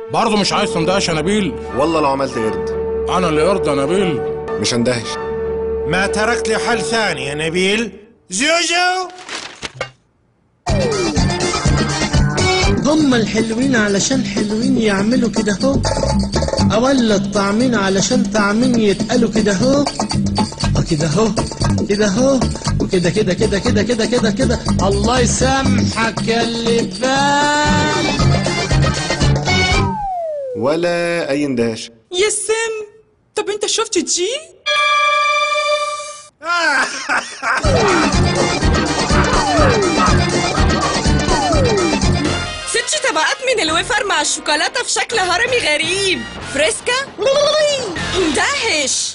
برضه مش عايز تندهش يا نبيل والله لو عملت قرد انا اللي يرضى يا نبيل مش هندهش ما تركت لي حل ثاني يا نبيل زوزو هم الحلوين علشان حلوين يعملوا كده هو أولا الطعمين علشان طعمين يتقالوا كده هو آه كده هو كده هو وكده كده كده كده كده كده كده الله يسامحك يا اللي فات ولا اي اندهاش يا سم طب انت شفت جي ست طبقات من الوفر مع الشوكولاتة في شكل هرمي غريب فريسكا مندهش